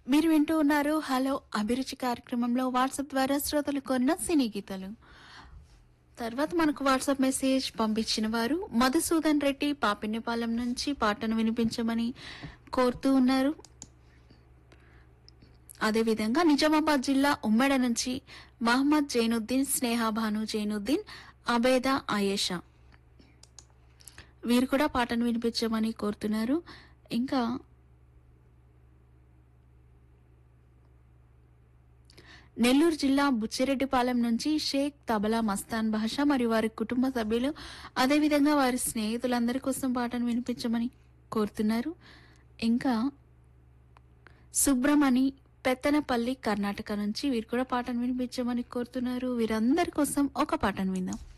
మీరు వింటూ ఉన్నారు హలో అభిరుచి కార్యక్రమంలో వాట్సాప్ ద్వారా శ్రోతలు కొన్న సినీ గీతాలు తర్వాత మనకు వాట్సాప్ మెసేజ్ పంపించిన వారు మధుసూదన్ రెడ్డి పాపిన్యపాలెం నుంచి పాటను వినిపించమని కోరుతూ ఉన్నారు అదేవిధంగా నిజామాబాద్ జిల్లా ఉమ్మెడ నుంచి మహమ్మద్ జైనుద్దీన్ స్నేహ భాను జైనుద్దీన్ అబేదా ఆయేషా వీరు కూడా పాటను వినిపించమని కోరుతున్నారు ఇంకా నెల్లూరు జిల్లా బుచ్చిరెడ్డిపాలెం నుంచి షేక్ తబలా మస్తాన్ భాష మరియు వారి కుటుంబ సభ్యులు అదేవిధంగా వారి స్నేహితులందరి కోసం పాటను వినిపించమని కోరుతున్నారు ఇంకా సుబ్రమణి పెత్తనపల్లి కర్ణాటక నుంచి వీరు కూడా పాటను వినిపించమని కోరుతున్నారు వీరందరి కోసం ఒక పాటను విందాం